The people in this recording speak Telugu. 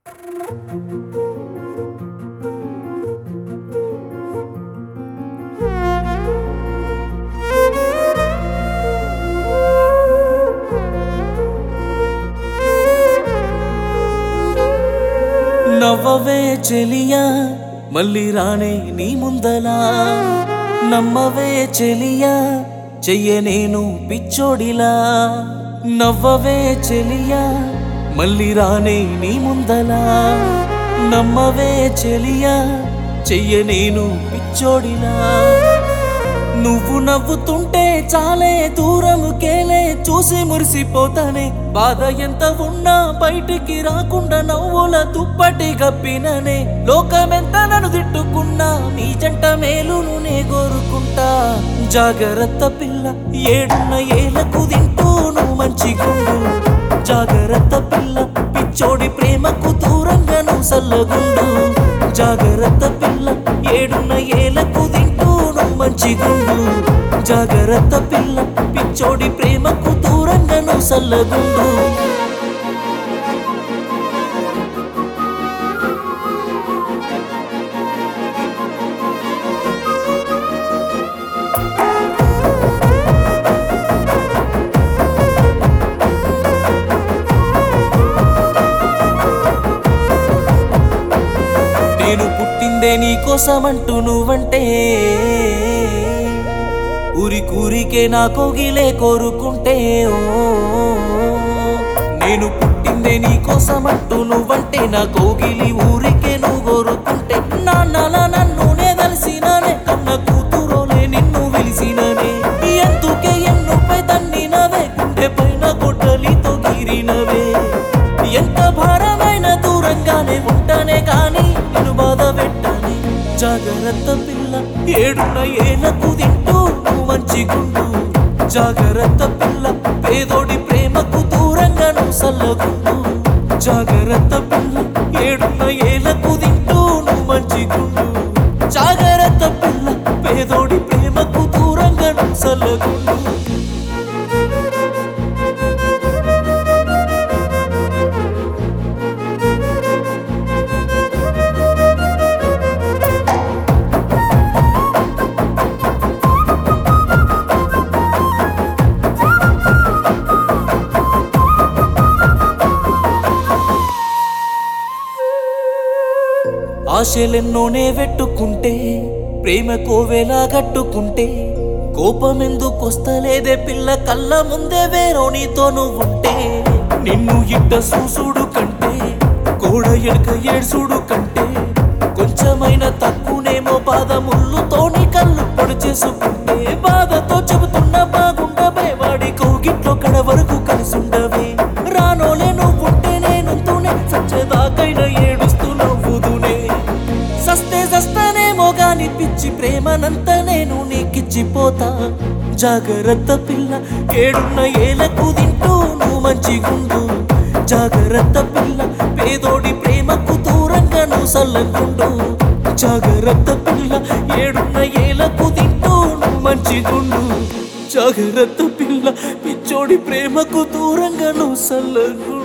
నవ్వవే చెలియా మళ్ళీ రానే నీ ముందలా నమ్మవే చెలియా చెయ్య నేను పిచ్చోడిలా నవ్వవే చెలియా మళ్ళీ రానే నీ ముందలా నమ్మవే చెలియా చెయ్య నేను పిచ్చోడిలా నువ్వు నవ్వుతుంటే చాలే దూరముకేలే చూసి మురిసిపోతానే బాధ ఎంత ఉన్నా బయటికి రాకుండా నవ్వుల దుప్పటి గప్పిననే లోకమెంత నన్ను తిట్టుకున్నా నీ జంట మేలును నే కోరుకుంటా జాగ్రత్త పిల్ల ఏడున్న ఏలకు తింటూ నువ్వు మంచిగుండు జాగ్రత్త పిల్ల పిచ్చోడి ప్రేమకు దూరంగా నువ్వు సల్లగుండు జాగ్రత్త పిల్ల ఏడున్న ఏలకు తింటూ నువ్వు మంచిగుండు జాగ్రత్త పిల్ల పిచ్చోడి ప్రేమకు దూరంగా నువ్వు సల్లగుండు నేను పుట్టిందే నీకోసమంటూ నువ్వంటే ఊరి కూరికే నా కోగిలే కోరుకుంటే ఓ నేను పుట్టిందే నీకోసమంటూ నువ్వంటే నా కోగిలి ఊరికే నువ్వు కోరుకుంటే నాన్నలా నన్ను నే కలిసినానే కన్న కూతురోలే నిన్ను వెలిసిననే ఎందుకే ఎన్నుపై తన్నినవే గుండె పైన గొడ్డలితో గీరినవే ఎంత భారమైన దూరంగానే ఉంటానే కాని నిన్ను బాధ పెట్టాలి జాగ్రత్త పిల్ల ఏడున్న ఏలకు తింటూ నువ్వు మంచిగుండు జాగ్రత్త పిల్ల పేదోడి ప్రేమకు దూరంగా నువ్వు సల్లగుండు జాగ్రత్త పిల్ల ఏడున్న ఏలకు తింటూ నువ్వు మంచిగుండు జాగ్రత్త పిల్ల పేదోడి ప్రేమకు దూరంగా నువ్వు సల్లగుండు ఆశలెన్నోనే పెట్టుకుంటే ప్రేమ కోవేలా కట్టుకుంటే కోపమెందుకొస్తలేదే పిల్ల కళ్ళ ముందే వేరో నీతో నువ్వుంటే నిన్ను ఇట్ట చూసుడు కంటే కోడ ఎడక ఏడ్సుడు కంటే కొంచెమైన తక్కువనేమో బాధ ముళ్ళుతోని కళ్ళు పొడి చేసుకుంటే బాధతో చెబుతున్న బాగుండవే వాడి కౌగిట్లో కడ వరకు కలిసుండవే రానోలే నువ్వుంటే నేనుతూనే సచ్చేదాకైనా ఏడుస్తూ నవ్వుదునే సస్తే సస్తానేమో గాని పిచ్చి ప్రేమనంత నేను నీకిచ్చిపోతా జాగ్రత్త పిల్ల ఏడున్న ఏలకు తింటూ నువ్వు మంచిగుండు జాగ్రత్త పిల్ల పేదోడి ప్రేమకు దూరంగా నువ్వు సల్లగుండు జాగ్రత్త పిల్ల ఏడున్న ఏలకు తింటూ నువ్వు మంచిగుండు జాగ్రత్త పిల్ల పిచ్చోడి ప్రేమకు దూరంగా నువ్వు సల్లగుండు